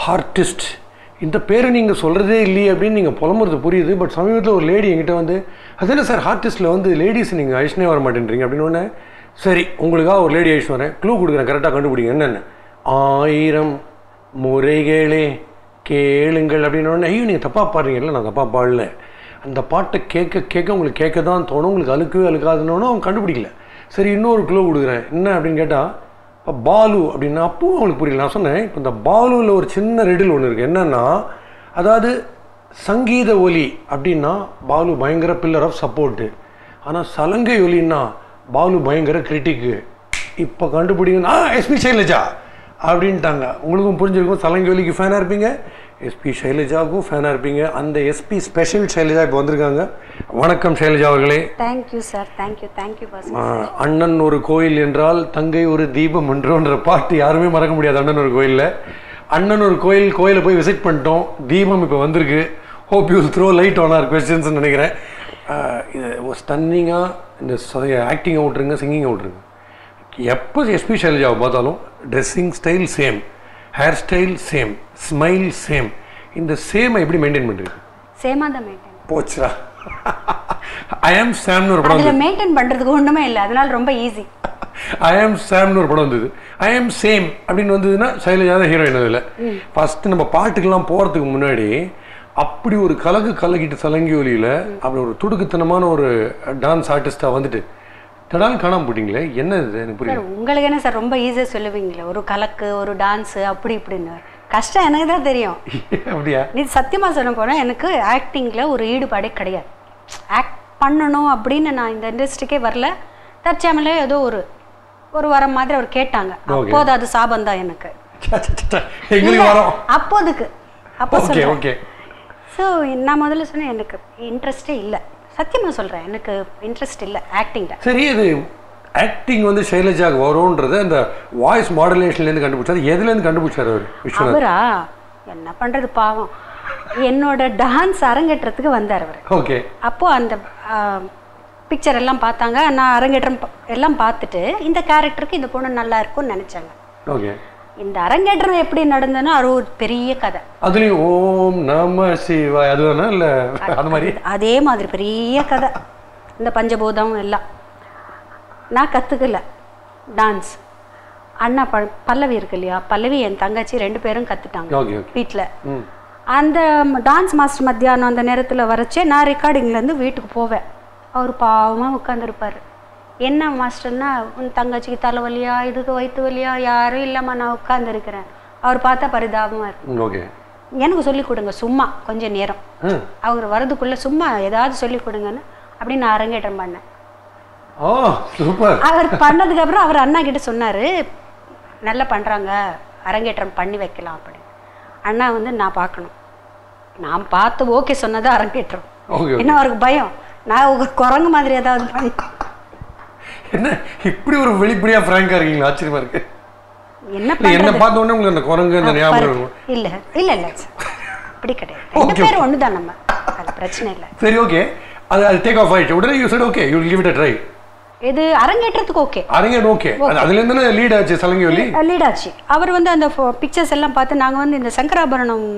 Artist இந்த பேரை நீங்கள் சொல்கிறதே இல்லையே அப்படின்னு நீங்கள் புலம்புறது புரியுது பட் சமீபத்தில் ஒரு லேடி என்கிட்ட வந்து அது என்ன சார் ஹார்டிஸ்ட்டில் வந்து லேடிஸ் நீங்கள் அழிச்சுனே வர மாட்டேன்றீங்க அப்படின்னு ஒன்று சரி உங்களுக்காக ஒரு லேடி அழிச்சு வரேன் க்ளூ கொடுக்குறேன் கரெக்டாக கண்டுபிடிங்க என்னென்ன ஆயிரம் முறைகளே கேளுங்கள் அப்படின்னு உடனே ஐயோ நீங்கள் தப்பாக பாடுறீங்கல்ல நான் தப்பாக பாடல அந்த பாட்டை கேட்க கேட்க உங்களுக்கு கேட்க தான் தோணும் உங்களுக்கு அழுக்கவே அழுக்காதுன்னு அவங்க கண்டுபிடிக்கல சரி இன்னொரு க்ளூ கொடுக்குறேன் என்ன அப்படின்னு கேட்டால் இப்போ பாலு அப்படின்னா அப்பவும் அவங்களுக்கு புரியல நான் சொன்னேன் இப்போ இந்த பாலுவில் ஒரு சின்ன ரெடில் ஒன்று இருக்குது என்னென்னா அதாவது சங்கீத ஒலி அப்படின்னா பாலு பயங்கர பில்லர் ஆஃப் சப்போர்ட்டு ஆனால் சலங்கை ஒலின்னா பாலு பயங்கர கிரிட்டிக்கு இப்போ கண்டுபிடிங்கன்னா எஸ்பி சைலஜா அப்படின்ட்டாங்க உங்களுக்கும் புரிஞ்சிருக்கும் சலங்கை ஒலிக்கு ஃபேனாக இருப்பீங்க எஸ்பி சைலஜாவுக்கும் ஃபேனாக இருப்பீங்க அந்த எஸ்பி ஸ்பெஷல் சைலஜா இப்போ வந்திருக்காங்க வணக்கம் சைலஜா அவர்களே thank you sir thank you thank you boss ஆஹ், அண்ணன் ஒரு கோயில் என்றால் தங்கை ஒரு தீபம் என்றோன்ற பாட்டு யாருமே மறக்க முடியாது அண்ணன் ஒரு கோயிலில் அண்ணன் ஒரு கோயில் கோயிலை போய் விசிட் பண்ணிட்டோம் தீபம் இப்போ வந்திருக்கு hope you throw light on our questions நினைக்கிறேன் ஆஹ், இது ஸ்டன்னிங்காக இந்த ஆக்டிங்கை விட்ருங்க சிங்கிங்கை விட்ருங்க எப்போ எஸ்பி சைலஜாவை பார்த்தாலும் dressing style same hair style same smile same இந்த சேமை எப்படி மெயின்டைன் பண்ணுறீங்க சேமா தான் மெயின்டைன் போச்சுடா ஐ ஆம் சாம்னு ஒரு படம் அதுல மெயின்டைன் பண்றதுக்கு ஒண்ணுமே இல்லை அதனால ரொம்ப ஈஸி ஐ ஆம் சாம்னு ஒரு படம் வந்தது ஐ ஆம் சேம் அப்படின்னு வந்ததுன்னா சைலஜா தான் ஹீரோயின் அதில் ஃபர்ஸ்ட் நம்ம பாட்டுக்கெல்லாம் போகிறதுக்கு முன்னாடி அப்படி ஒரு கலகு கலகிட்டு சலங்கி ஒலியில் அப்படி ஒரு துடுக்குத்தனமான ஒரு டான்ஸ் ஆர்டிஸ்டாக வந்துட்டு தடால் காணாம போட்டிங்களே என்ன இது எனக்கு புரியல சார் உங்களுக்கு என்ன சார் ரொம்ப ஈஸியாக சொல்லுவீங்களே ஒரு கலக்கு ஒரு டான்ஸு அப்படி இப்படின்னு கஷ்டம் எனக்கு தான் தெரியும் அப்படியா நீ சத்தியமாக சொல்ல போனால் எனக்கு ஆக்டிங்கில் ஒரு ஈடுபாடே கிடையாது ஆக்ட் பண்ணணும் அப்படின்னு நான் இந்த இண்டஸ்ட்ரிக்கே வரல தற்சாமலே ஏதோ ஒரு ஒரு வர மாதிரி அவர் கேட்டாங்க அப்போது அது சாபம் தான் எனக்கு ச, ச, ச, ச. எங்களுக்கு வரோம் அப்போதுக்கு அப்போ ஓகே சொல்றேன் ஓகே ஸோ நான் முதல்ல சொன்னேன் எனக்கு இன்ட்ரெஸ்டே இல்லை சத்தியமாக சொல்கிறேன் எனக்கு இன்ட்ரெஸ்ட் இல்லை ஆக்டிங்கில் சரி இது ஆக்டிங் வந்து சைலஜாக்கு வரும்ன்றது அந்த வாய்ஸ் மாடுலேஷன்லேருந்து கண்டுபிடிச்சாரு எதுலேருந்து கண்டுபிடிச்சாரு அவர் விஸ்வநாத் அவரா என்ன பண்ணுறது பாவம் என்னோட டான்ஸ் அரங்கேற்றத்துக்கு வந்தார் அவர் ஓகே அப்போது அந்த பிக்சர் எல்லாம் பார்த்தாங்க நான் அரங்கேற்றம் ப- எல்லாம் பார்த்துட்டு இந்த கேரக்டருக்கு இந்த பொண்ணு நல்லா இருக்கும்னு நினச்சாங்க ஓகே இந்த அரங்கேற்றம் எப்படி நடந்ததுன்னா அது ஒரு பெரிய கதை அதுலயும் ஓம் நம சிவாய் அதுதானா இல்ல அந்த மாதிரி அதே மாதிரி பெரிய கதை இந்த பஞ்சபூதம் எல்லாம் நான் கற்றுக்கல டான்ஸ் அண்ணா ப பல்லவி இருக்கு இல்லையா பல்லவி என் தங்கச்சி ரெண்டு பேரும் கற்றுட்டாங்க ஓகே ஓகே வீட்டில் ம் அந்த டான்ஸ் மாஸ்டர் மத்தியானம் அந்த நேரத்தில் வரச்சே நான் ரெக்கார்டிங்லேருந்து வீட்டுக்கு போவேன் அவர் பாவமாக உட்காந்துருப்பார் என்ன மாஸ்டர்னா உன் தங்கச்சிக்கு தலைவலியா இதுக்கு வயிற்று வலியா யாரும் இல்லாமல் நான் உட்காந்துருக்கிறேன் அவர் பார்த்தா பரிதாபமாக இருக்கும் ம், ஓகே எனக்கு சொல்லி கொடுங்க சும்மா கொஞ்சம் நேரம் ஆ. அவங்க வரதுக்குள்ளே சும்மா ஏதாவது சொல்லி கொடுங்கன்னு அப்படின்னு நான் அரங்கேற்றம் பண்ணேன் ஓ சூப்பர் அவர் பண்ணதுக்கு அப்புறம் அவர் அண்ணா கிட்ட சொன்னார் நல்லா பண்ணுறாங்க அரங்கேற்றம் பண்ணி வைக்கலாம் அப்படின்னு அண்ணா வந்து நான் பார்க்கணும் நான் பார்த்து ஓகே சொன்னதா அரங்கேற்றம் ஓகே ஓகே என்ன அவருக்கு பயம் நான் ஒரு குரங்கு மாதிரி ஏதாவது பண்ணி என்ன இப்படி ஒரு வெளிப்படையா ஃப்ராங்கா இருக்கீங்களா ஆச்சரியமா இருக்கு என்ன இல்ல என்ன பார்த்த உடனே உங்களுக்கு அந்த குரங்கு அந்த ஞாபகம் பாரு- இருக்கும் இல்ல இல்ல இல்ல அப்படி கிடையாது ரெண்டு Okay, பேரும் ஒன்று தான் நம்ம அது பிரச்சனை இல்லை சரி ஓகே அது அது டேக் ஆஃப் ஆயிடுச்சு உடனே you said okay you give it a try இது அரங்கேற்றத்துக்கு ஓகே அரங்கேட் ஓகே அதுல இருந்து லீட் ஆச்சு சலங்கி ஒலி லீட் ஆச்சு அவர் வந்து அந்த பிக்சர்ஸ் எல்லாம் பார்த்து நாங்கள் வந்து இந்த சங்கராபரணம்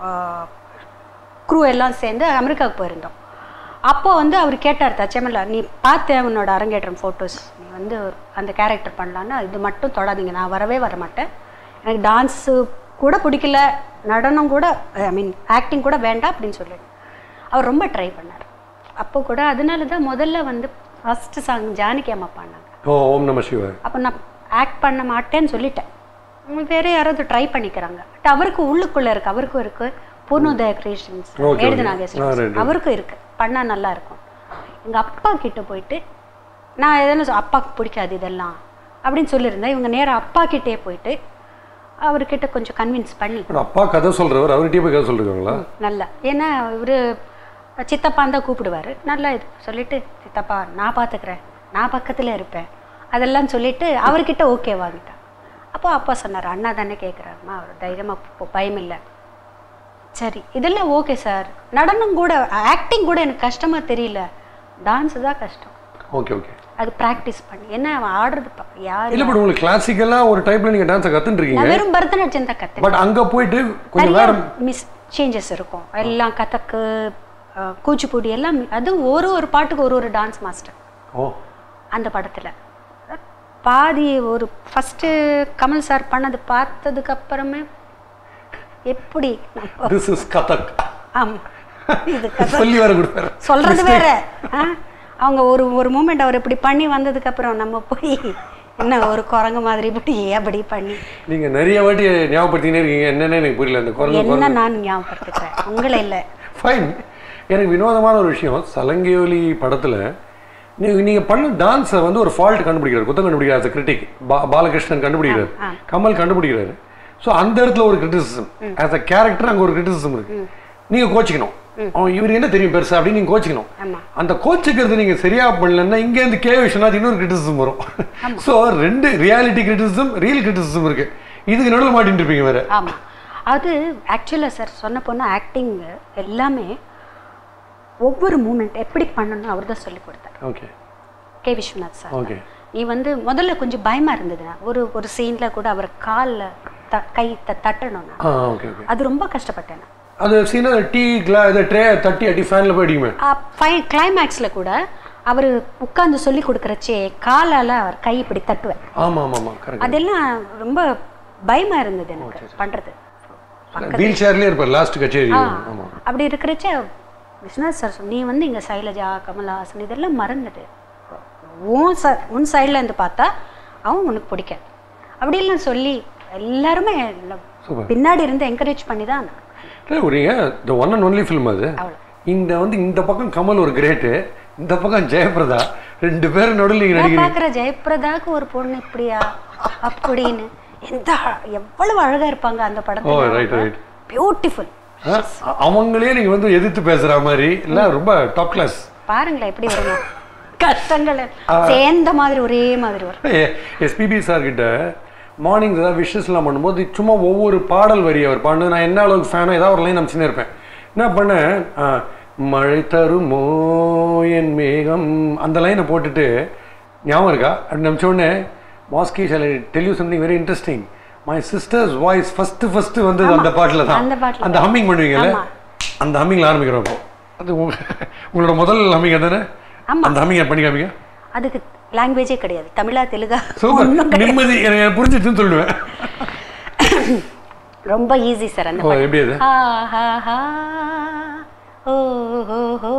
க்ரூ எல்லாம் சேர்ந்து அமெரிக்காவுக்கு போயிருந்தோம் அப்போ வந்து அவர் கேட்டார் தச்சமல்ல நீ பார்த்தேன் உன்னோட அரங்கேற்றம் ஃபோட்டோஸ் நீ வந்து ஒரு- அந்த கேரக்டர் பண்ணலான்னா இது மட்டும் தொடாதீங்க நான் வரவே வர மாட்டேன் எனக்கு டான்ஸு கூட பிடிக்கல நடனம் கூட ஐ மீன் ஆக்டிங் கூட வேண்டாம் அப்படின்னு சொல்லிட்டு அவர் ரொம்ப ட்ரை பண்ணார் அப்போ கூட அதனால தான் முதல்ல வந்து ஃபஸ்ட்டு சாங் ஜானகி அம்மா பாடினாங்க ஓ ஓம் நம சிவாய் அப்போ நான் ஆக்ட் பண்ண மாட்டேன்னு சொல்லிட்டேன் உம் வேற யாராவது ட்ரை பண்ணிக்கிறாங்க பட் அவருக்கு உள்ளுக்குள்ள இருக்கு அவருக்கும் இருக்கு பூர்ணோதய கிரியேஷன்ஸ் Okay, எழுது okay. நாகேஸ்வரன் ஆ, right, அவருக்கும் இருக்கு பண்ணா நல்லா இருக்கும் எங்க அப்பா கிட்ட போயிட்டு நான் எதனா சொ- அப்பாவுக்கு பிடிக்காது இதெல்லாம் அப்படின்னு சொல்லியிருந்தேன் இவங்க நேரா அப்பா கிட்டே போயிட்டு அவர்கிட்ட கொஞ்சம் கன்வின்ஸ் பண்ணி ஆனா அப்பா கதை சொல்றவர் அவர்கிட்டயே போய் கதை சொல்லிருக்காங்களா நல்லா ஏன்னா இவர் சித்தப்பான் தான் கூப்பிடுவார் நல்லா இது சொல்லிட்டு சித்தப்பா நான் பார்த்துக்கிறேன் நான் பக்கத்தில் இருப்பேன் அதெல்லாம் சொல்லிட்டு அவர்கிட்ட ஓகே வாங்கிட்டான் அப்போ அப்பா சொன்னார் அண்ணா தானே கேட்குறாருமா அவர் தைரியமாக பயம் இல்லை சரி இதெல்லாம் ஓகே சார் நடனம் கூட ஆக்டிங் கூட எனக்கு கஷ்டமாக தெரியல டான்ஸ் தான் கஷ்டம் ஓகே ஓகே அது ப்ராக்டிஸ் பண்ணி என்ன அவன் ஆடுறது பா- யார் இல்லை பட் உங்களுக்கு கிளாசிக்கலாக ஒரு டைப்பில் நீங்கள் டான்ஸை கற்றுட்டு இருக்கீங்க நான் வெறும் பரதநாட்டியம் தான் கற்றுனேன் பட் அங்கே போயிட்டு கொஞ்சம் நிறைய வேற மிஸ் சேஞ்சஸ் இருக்கும் எல்லாம் கதக்கு அஹ், கூச்சிப்பூடி எல்லாம் அது ஒரு ஒரு பாட்டுக்கு ஒரு ஒரு டான்ஸ் மாஸ்டர் ஓ அந்த படத்தில் பாதி ஒரு ஃபஸ்ட்டு கமல் சார் பண்ணது பார்த்ததுக்கு அப்புறமே எப்படி நம்ம- திஸ் இஸ் கதக் ஆமா இது கதை சொல்லி வர கொடுப்பாரு சொல்றது வேற ஆ? அவங்க ஒரு ஒரு மூமெண்ட் அவர் இப்படி பண்ணி வந்ததுக்கு அப்புறம் நம்ம போய் என்ன ஒரு குரங்கு மாதிரி இப்படி அப்படி பண்ணி நீங்க நிறைய வாட்டி ஞாபகப்படுத்தினே இருக்கீங்க என்னன்னு எனக்கு புரியல அந்த குரல் என்ன நான் ஞாபகப்படுத்துக்கிறேன் உங்களை இல்லை ஃபைன் எனக்கு வினோதமான ஒரு விஷயம் சலங்கேவலி படத்துல நீங்க நீங்க பண்ண டான்ஸை வந்து ஒரு ஃபால்ட் கண்டுபிடிக்கிறார் குத்தம் கண்டுபிடிக்கிறார் கிரிட்டிக் பாலகிருஷ்ணன் கண்டுபிடிக்கிறார் கமல் கண்டுபிடிக்கிறாரு ஸோ அந்த இடத்துல ஒரு கிரிட்டிசிசம் ஆஸ் அ கேரக்டர் அங்க ஒரு கிரிட்டிசிசம் இருக்கு நீங்க கோச்சிக்கணும் அவன் இவருக்கு என்ன தெரியும் பெருசா அப்படின்னு நீங்க கோச்சிக்கணும் ஆமா அந்த கோச்சிக்கிறது நீங்க சரியா பண்ணலன்னா இங்க இருந்து கே விஸ்வநாத் இன்னொரு கிரிட்டிசிசம் வரும் ஸோ ரெண்டு ரியாலிட்டி கிரிட்டிசிசம் ரியல் கிரிட்டிசிசம் இருக்கு இதுக்கு நடுவில் மாட்டிட்டு இருப்பீங்க வேற ஆமா அது ஆக்சுவலாக சார் சொன்ன போனால் ஆக்டிங் எல்லாமே ஒவ்வொரு மூமெண்ட் எப்படி பண்ணணும் அவர் தான் சொல்லி கொடுத்தார் okay K Viswanath sir okay நீ வந்து முதல்ல கொஞ்சம் பயமா இருந்தது ஒரு ஒரு சீன்ல கூட அவர் காலில் த கை த தட்டணும் நான் ஆ ஓகே ஓகே அது ரொம்ப கஷ்டப்பட்டேன் நான் அது சீனா டீ கிளா இதை ட்ரே தட்டி அடி ஃபேனில் போய் அடிக்குமே ஃபை கிளைமேக்ஸில் கூட அவர் உட்கார்ந்து சொல்லி கொடுக்குறச்சே காலால் அவர் கை இப்படி தட்டுவேன் ஆமா ஆமா ஆமா கரெக்ட் அதெல்லாம் ரொம்ப பயமா இருந்தது எனக்கு பண்றது வீல் சேர்லயே இருப்பார் லாஸ்ட் கச்சேரி ஆமா அப்படி இருக்கிறச்ச விஸ்வநாத் சார் சொன்ன, நீ வந்து இங்க சைலஜா கமலஹாசன் இதெல்லாம் மறந்துட்டு உன் ச உன் சைடில் இருந்து பார்த்தா அவன் உனக்கு பிடிக்காது அப்படிலாம் சொல்லி எல்லாருமே Super. பின்னாடி இருந்து என்கரேஜ் பண்ணி தான் இல்லை ஒரு the one and only film அது அவ்வளோ இந்த வந்து இந்த பக்கம் கமல் ஒரு கிரேட்டு இந்த பக்கம் ஜெயபிரதா ரெண்டு பேரும் நடுவில் நீங்க நான் நடிக்கிறீங்க பார்க்குற ஜெயபிரதாக்கு ஒரு பொண்ணு இப்படியா அப்படின்னு எந்த அ- எவ்வளவு அழகா இருப்பாங்க அந்த ஓ படத்துல ரைட் ரைட் பியூட்டிஃபுல் அவங்களே நீங்க வந்து எதிர்த்து பேசுற மாதிரி இல்ல ரொம்ப டாப் கிளாஸ் பாருங்களேன் எப்படி வரும் கஷ்டங்கள் சேர்ந்த மாதிரி ஒரே மாதிரி வரும் எஸ்பிபி சார் கிட்ட மார்னிங் ஏதாவது விஷஸ்லாம் பண்ணும்போது சும்மா ஒவ்வொரு பாடல் வரி அவர் பாடு நான் என்ன அளவுக்கு ஃபேனோ ஏதாவது ஒரு லைன் அமைச்சுனே இருப்பேன் என்ன பண்ணேன் ஆ, மழை தருமோ என் மேகம் அந்த லைனை போட்டுட்டு ஞாபகம் இருக்கா அப்படின்னு நினச்ச உடனே மாஸ்கி shall tell you something very interesting my sister's voice first first வந்து அந்த பாட்டில் தான் அந்த பாட்டுல அந்த ஹம்மிங் பண்ணுவீங்கல்ல ஆமா. அந்த ஹம்மிங்கில் ஆரம்பிக்கிறோம் இப்போ அது உங்க- உங்களோட முதல் ஹம்மிங் தானே ஆமா. அந்த ஹம்மிங் பண்ணி காமிங்க அதுக்கு லாங்குவேஜே கிடையாது தமிழா தெலுங்கா சூப்பர் ஒண்ணும் கிடையாது. நிம்மதி எனக்கு எனக்கு புரிஞ்சிச்சுன்னு சொல்லுவேன் ரொம்ப ஈஸி சார் அந்த ஓ பாட்டு எப்படி அது ஹா ஹா ஹா ஓ ஹோ ஹோ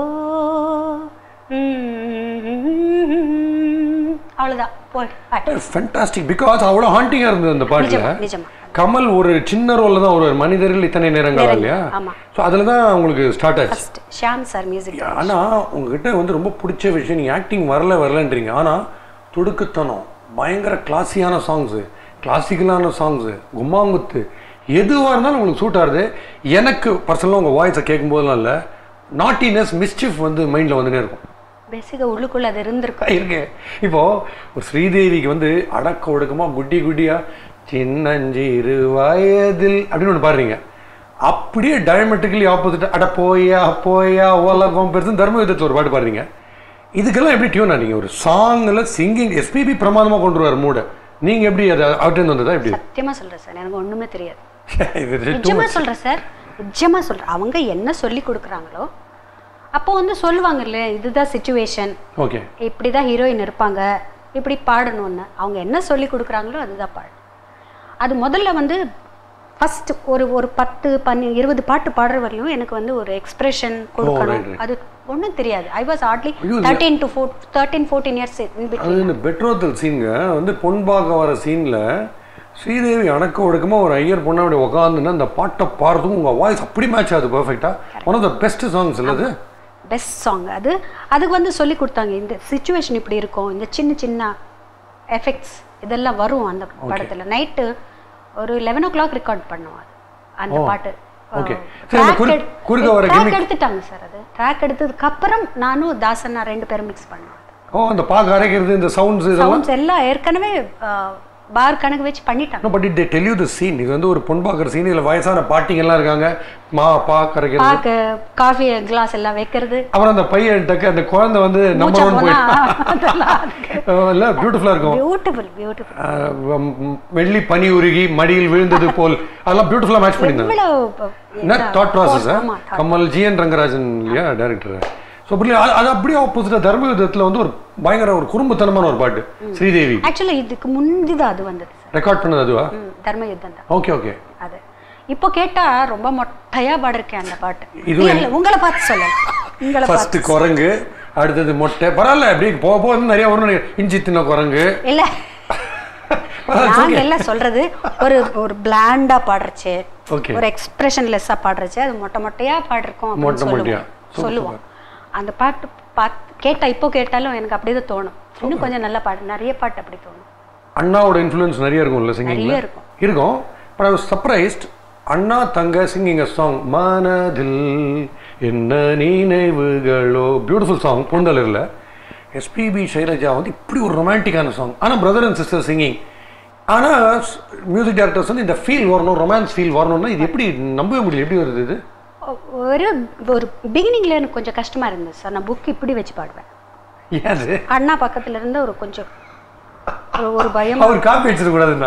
ம், அவ்வளவுதான் போய் பாட்டு ஃபென்டாஸ்டிக் பிகாஸ் அவ்வளோ ஹாண்டிங்காக இருந்தது அந்த பாட்டில் நிஜமா நிஜமா கமல் ஒரு சின்ன ரோல்ல தான் ஒரு மனிதரில் இத்தனை நேரங்கள் இல்லையா ஆமா. ஸோ அதில் தான் உங்களுக்கு ஸ்டார்ட் ஆச்சு ஃபர்ஸ்ட் ஷியாம் சார் மியூசிக் ஆனால் உங்ககிட்ட வந்து ரொம்ப பிடிச்ச விஷயம் நீங்கள் ஆக்டிங் வரல வரலன்றீங்க ஆனால் துடுக்குத்தனம் பயங்கர கிளாஸியான சாங்ஸு கிளாசிக்கலான சாங்ஸு கும்மாங்குத்து எதுவாக இருந்தாலும் உங்களுக்கு சூட் ஆகுது எனக்கு பர்சனலாக உங்கள் வாய்ஸை கேட்கும்போதெல்லாம் இல்லை நாட்டினஸ் மிஸ்chief வந்து மைண்டில் வந்துனே இருக்கும் பேசிக்க உள்ளுக்குள்ள அது இருந்திருக்கும் இருக்கு இப்போ ஒரு ஸ்ரீதேவிக்கு வந்து அடக்க ஒடுக்கமா குட்டி குட்டியா சின்னஞ்சிறு வயதில் அப்படின்னு ஒன்று பாடுறீங்க அப்படியே டயமெட்ரிக்கலி ஆப்போசிட் அட போயா போயா உலகம் பெருசு தர்ம யுத்தத்தில் ஒரு பாட்டு பாடுறீங்க இதுக்கெல்லாம் எப்படி டியூன் ஆனீங்க ஒரு சாங்கில் சிங்கிங் எஸ்பிபி பிரமாதமாக கொண்டு வருவார் மூட நீங்கள் எப்படி அது அவுட்டேருந்து வந்ததா எப்படி சத்தியமா சொல்றேன் சார் எனக்கு ஒண்ணுமே தெரியாது இது too நிஜமா much. சொல்றேன் சார் நிஜமா சொல்றேன் அவங்க என்ன சொல்லி கொடுக்குறாங்களோ அப்போ வந்து சொல்லுவாங்கல்ல இதுதான் சுச்சுவேஷன் ஓகே இப்படி தான் ஹீரோயின் இருப்பாங்க இப்படி பாடணும்னு அவங்க என்ன சொல்லி கொடுக்குறாங்களோ அதுதான் பாடு அது முதல்ல வந்து ஃபர்ஸ்ட் ஒரு ஒரு பத்து பன்னி இருபது பாட்டு பாடுற வரையும் எனக்கு வந்து ஒரு எக்ஸ்பிரஷன் கொடுக்கணும் right. அது ஒன்றும் தெரியாது ஐ வாஸ் ஹார்ட்லி ஐயோ, இது- thirteen to four thirteen fourteen years அது இந்த பெட்ரோத்தல் சீனுங்க வந்து பொன் பார்க்க வர சீனில் ஸ்ரீதேவி அடக்க ஒடுக்கமா ஒரு ஐயர் பொண்ணா அப்படி உட்காந்துன்னா அந்த பாட்டை பாடுறதும் உங்கள் வாய்ஸ் அப்படி மேட்ச் ஆகுது பர்ஃபெக்டாக one of the best songs இல்லது பெஸ்ட் சாங் அது அதுக்கு வந்து சொல்லி கொடுத்தாங்க இந்த சுச்சுவேஷன் இப்படி இருக்கும் இந்த சின்ன சின்ன எஃபெக்ட்ஸ் இதெல்லாம் வரும் அந்த படத்துல நைட்டு ஒரு லெவன் ஓ கிளாக் ரெக்கார்ட் பண்ணோம் அது அந்த பாட்டு Okay. சரி, அந்த குறு- குறுக்க வர ட்ராக் gimmick- எடுத்துட்டாங்க சார் அது ட்ராக் எடுத்ததுக்கு அப்புறம் நானும் தாசனா ரெண்டு பேரும் மிக்ஸ் பண்ணோம் ஓ அந்த பாக்க அரைக்கிறது இந்த சவுண்ட்ஸ் இதெல்லாம் சவுண்ட்ஸ் எல்லாம் ஏற்கனவே பார் கணக்கு வச்சு பண்ணிட்டாங்க no but it they tell you the scene இது வந்து ஒரு பொன் பார்க்குற சீன் இதில் வயசான பாட்டிங்க எல்லாம் இருக்காங்க மா பா கரைக்கிறது பாக்க காஃபி கிளாஸ் எல்லாம் வைக்கிறது அப்புறம் அந்த பையன் டக்கு அந்த குழந்தை வந்து நம்பர் ஒன் போனா போயிட்டு அதெல்லாம் இல்லை பியூட்டிஃபுல்லாக இருக்கும் பியூட்டிஃபுல் பியூட்டிஃபுல் அஹ் ம், வெள்ளி பனி உருகி மடியில் விழுந்தது போல் அதெல்லாம் பியூட்டிஃபுல்லாக மேட்ச் பண்ணியிருந்தாங்க இவ்வளவு என்ன தாட் ப்ராசஸ் ஆமா thought. கமல் ஜி என் ரங்கராஜன் இல்லையா டேரக்டர் ஸோ அப்படி அது- அது அப்படியே ஆப்போசிட்டாக தர்மயுத்தத்தில் வந்து ஒரு பயங்கர ஒரு குறும்புத்தனமான ஒரு பாட்டு ஸ்ரீதேவி ஆக்சுவலி இதுக்கு முந்தி தான் அது வந்தது சார் ரெக்கார்ட் பண்ணது அதுவா ம், தர்ம யுத்தம் தான் ஓகே ஓகே அது இப்போ கேட்டா ரொம்ப மொட்டையா பாடிருக்கேன் அந்த பாட்டு இது இல்ல, இல்ல, உங்களை பார்த்து சொல்ல உங்களை ஃபர்ஸ்ட் பார்த்து குரங்கு அடுத்தது மொட்டை பரவாயில்ல அப்படி போக போக வந்து நிறைய வரும் நினைக்கிறேன். இஞ்சி தின்ன குரங்கு இல்ல நாங்க எல்லாம் சொல்றது ஒரு ஒரு பிளாண்டா பாடுறச்சு ஓகே ஒரு எக்ஸ்பிரஷன்லெஸ்ஸா பாடுறச்சு அது மொட்டை மொட்டையா பாடிருக்கோம் அப்படின்னு மொட்டை மொட்டையா. சொல்லுவோம் சொல்லுவோம் அந்த பாட்டு பாத் கேட்டா இப்போ கேட்டாலும் எனக்கு அப்படியே தான் தோணும் இன்னும் கொஞ்சம் நல்லா பாடு நிறைய பாட்டு அப்படி தோணும் அண்ணாவோட இன்ஃப்ளூயன்ஸ் நிறைய இருக்கும்ல சிங்கிங்ல நிறைய இருக்கும் இருக்கும் பட் ஐ வாஸ் சர்ப்ரைஸ்ட் அண்ணா தங்க சிங்கிங் அ சாங் மனதில் என்ன நினைவுகளோ பியூட்டிஃபுல் சாங் பூந்தலரில் எஸ்பிபி சைலஜா வந்து இப்படி ஒரு ரொமான்டிக்கான சாங் ஆனால் பிரதர் அண்ட் சிஸ்டர் சிங்கிங் ஆனால் மியூசிக் டேரக்டர்ஸ் வந்து இந்த ஃபீல் வரணும் ரொமான்ஸ் ஃபீல் வரணும்னா இது எப்படி நம்பவே முடியல எப்படி வருது இது ஒரு ஒரு பிகினிங்ல எனக்கு கொஞ்சம் கஷ்டமா இருந்தது சார் நான் புக் இப்படி வச்சு பாடுவேன் ஏன் அது அண்ணா பக்கத்துல இருந்து ஒரு கொஞ்சம் ஒரு- ஒரு பயம் அவர் காப்பி வச்சிருக்கூடாதுன்னா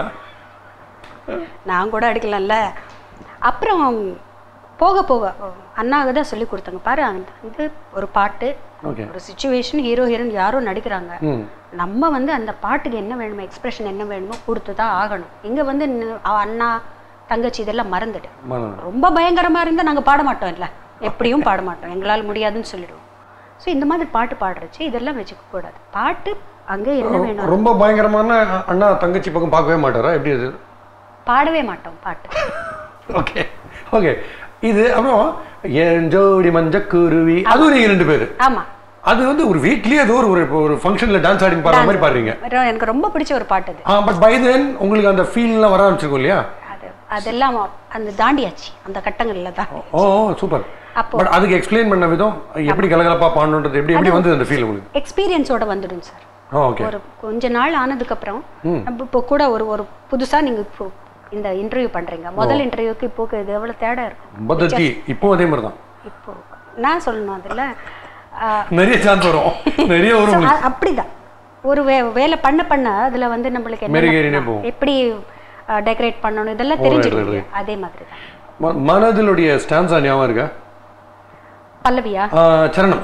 நான் கூட அடிக்கலாம்ல அப்புறம் போக போக அண்ணாவுக்கு தான் சொல்லி கொடுத்தாங்க பாரு அந்த இது ஒரு பாட்டு ஓகே ஒரு சுச்சுவேஷன் ஹீரோ ஹீரோயின் யாரோ நடிக்கிறாங்க ம் நம்ம வந்து அந்த பாட்டுக்கு என்ன வேணுமோ எக்ஸ்பிரஷன் என்ன வேணுமோ கொடுத்து தான் ஆகணும் இங்க வந்து ந- அவ அண்ணா தங்கச்சி இதெல்லாம் மறந்துடு மனம் ரொம்ப பயங்கரமா இருந்தா நாங்க பாட மாட்டோம் இல்ல எப்படியும் பாட மாட்டோம் எங்களால் முடியாதுன்னு சொல்லிடுவோம் ஸோ இந்த மாதிரி பாட்டு பாடுறச்சு இதெல்லாம் வச்சுக்க கூடாது பாட்டு அங்க என்ன வேணும் ரொம்ப பயங்கரமான அண்ணா தங்கச்சி பக்கம் பார்க்கவே மாட்டாரா எப்படி அது பாடவே மாட்டோம் பாட்டு ஓகே ஓகே இது அப்புறம் என் ஜோடி மஞ்சக்குருவி அதுவும் நீங்க ரெண்டு பேர் ஆமா அது வந்து ஒரு வீட்லயே ஏதோ ஒரு ஒரு- ஒரு ஃபங்க்ஷன்ல டான்ஸ் ஆடி பாடுற மாதிரி பாடுறீங்க ரொ- எனக்கு ரொம்ப பிடிச்ச ஒரு பாட்டு அது ஆ பட் பை தென் உங்களுக்கு அந்த ஃபீல்லாம் வர ஆரம்பிச்சிருக்கும் இல்லையா அது அதெல்லாம் அந்த தாண்டியாச்சு அந்த கட்டங்கள்ல தான் ஓ சூப்பர் அப்போ பட் அதுக்கு எக்ஸ்பிளைன் பண்ண விதம் எப்படி கலகலப்பா பாடணுன்றது எப்படி எப்படி வந்தது அந்த ஃபீல் உங்களுக்கு எக்ஸ்பீரியன்ஸோட வந்துடும் சார் ஓ ஓகே ஒரு கொஞ்ச நாள் ஆனதுக்கப்புறம் நம்ம இப்போ கூட ஒரு ஒரு புதுசா நீங்க இப்போ இந்த இன்டர்வியூ பண்றீங்க முதல் இன்டர்வியூக்கு இப்போ இது எவ்வளவு தேடை இருக்கும் ரொம்ப தத்தி இப்போ அதே மாதிரி தான் இப்போ நான் சொல்லணும் அதுல ஆ, நிறைய சான்ஸ் வரும் நிறைய வரும் so, உங்களுக்கு அ- அப்படிதான் ஒரு வே வேலை பண்ண பண்ண அதுல வந்து நம்மளுக்கு என்ன மெருகேறினே போகும் எப்படி டெக்கரேட் பண்ணணும் இதெல்லாம் தெரிஞ்சிடும் இல்லையா? அதே மாதிரி தான் ம- மனதிலுடைய ஸ்டான்ஸா ஞாபகம் இருக்கா பல்லவியா ஆ, சரணம்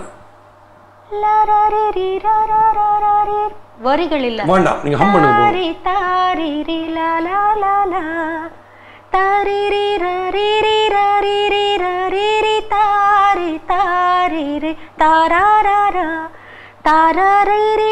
வரிகள் இல்ல வேண்டாம் நீங்க ஹம் பண்ணுங்க போதும். தாரி தாரி ரி லா லா லா லா தாரி ரி ரா ரி ரி ரா ரி ரி ரா ரி ரி தாரி தாரி ரி தாரா ரா ரா தாரா ரி ரி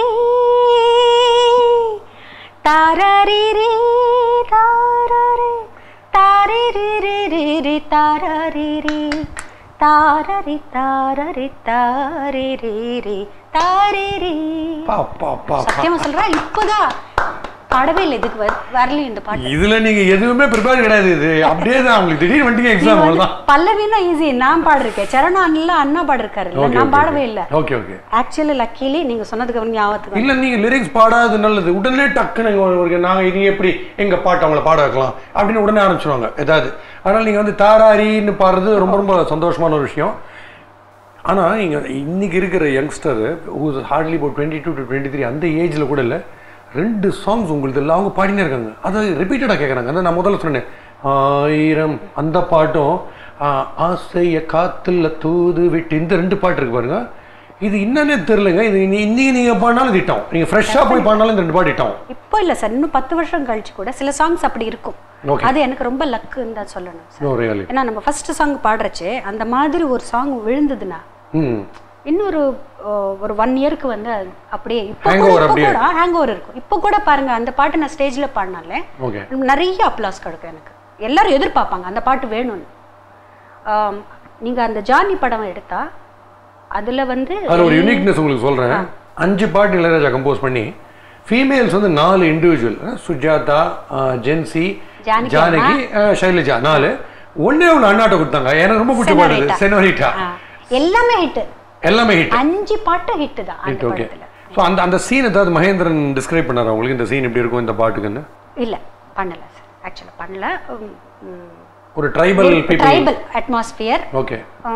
தாரா ரி ரி தாரா ரி தாரி ரி ரி ரி ரி தாரா ரி ரி தாரரி தாரரி தாரி ரி ரி தாரி ரி பா பா பா சத்தியமா சொல்றேன் இப்போதான் பாடவே இல்லை இதுக்கு வர- வரலையும் இந்த பாட்டு இதுல நீங்க எதுவுமே ப்ரிப்பேர் கிடையாது இது அப்படியே தான் உங்களுக்கு திடீர்னு வந்துட்டீங்க எக்ஸாம் அவ்வளவுதான் பல்லவின்னா ஈஸி நான் பாடிருக்கேன் சரணம் இல்ல அண்ணா பாடிருக்காரு இல்ல நான் பாடவே இல்லை ஓகே ஓகே ஆக்சுவலி லக்கிலி நீங்க சொன்னதுக்கு அப்புறம் ஞாபகத்துக்கு வந்து- இல்ல நீங்க லிரிக்ஸ் பாடாது நல்லது உடனே டக்குன்னு இங்க ஒரு நாங்க இது எப்படி எங்க பாட்டு அவங்கள பாட வைக்கலாம் அப்படின்னு உடனே ஆரம்பிச்சிருவாங்க ஏதாவது அதனால நீங்க வந்து தாராரின்னு பாடுறது ரொம்ப ரொம்ப சந்தோஷமான ஒரு விஷயம் ஆனா நீங்க இன்னைக்கு இருக்கிற யங்ஸ்டர் ஹார்ட்லி இப்போ twenty two to twenty three அந்த ஏஜ்ல கூட இல்ல ரெண்டு சாங்ஸ் உங்களுக்கு இல்லை அவங்க பாடினே இருக்காங்க அதை ரிப்பீட்டடாக கேட்குறாங்க அந்த நான் முதல்ல சொன்னேன் ஆயிரம் அந்த பாட்டும் ஆ, ஆசைய காத்துல தூது விட்டு இந்த ரெண்டு பாட்டு இருக்கு பாருங்க இது என்னன்னே தெரிலங்க இது இனி- இன்னைக்கு நீங்க பாடினாலும் திட்டம் நீங்க ஃப்ரெஷ்ஷாக போய் பாடினாலும் இந்த ரெண்டு பாட்டு திட்டம் இப்போ இல்ல சார் இன்னும் பத்து வருஷம் கழிச்சு கூட சில சாங்ஸ் அப்படி இருக்கும் Okay. அது எனக்கு ரொம்ப லக்குன்னு தான் சொல்லணும் சார் நோ ரியலி ஏன்னா நம்ம ஃபர்ஸ்ட் சாங் பாடுறச்சு அந்த மாதிரி ஒரு சாங் விழுந்ததுன்னா ம் இன்னொரு அஹ், ஒரு ஒன் இயருக்கு வந்து அது அப்படியே இப்போ Hangover கூட இப்போ அப்படியே. கூட ஹேங் ஓவர் இருக்கும் இப்போ கூட பாருங்க அந்த பாட்டு நான் ஸ்டேஜ்ல பாடினாலே ஓகே நிறைய அப்ளாஸ் கிடைக்கும் எனக்கு எல்லாரும் எதிர்பார்ப்பாங்க அந்த பாட்டு வேணும்னு ஆம், நீங்க அந்த ஜானி படம் எடுத்தா அதுல வந்து அதில் ஒரு யூனிக்னஸ் உங்களுக்கு சொல்கிறேன் அஞ்சு பாட்டு இளையராஜா கம்போஸ் பண்ணி ஃபீமேல்ஸ் வந்து நாலு இண்டிவிஜுவல் சுஜாதா அஹ், ஜென்சி ஜானகி ஜானகி அஹ், ஷைலஜா நாலு ஒண்ணே ஒன்று அண்ணாட்ட கொடுத்தாங்க எனக்கு ரொம்ப பிடிச்ச பாட்டு செனோரிட்டா. செனோரிட்டா ஆ, எல்லாமே ஹிட் எல்லாமே ஹிட் அஞ்சு பாட்டு ஹிட் தான் அந்த ஓகே படத்துல ஸோ அந்த அந்த சீன் ஏதாவது மகேந்திரன் டிஸ்கிரைப் பண்ணாரா உங்களுக்கு இந்த சீன் இப்படி இருக்கும் இந்த பாட்டுக்குன்னு இல்லை பண்ணல சார் ஆக்சுவலாக பண்ணல உம், உம், ஒரு tribal people tribal atmosphere okay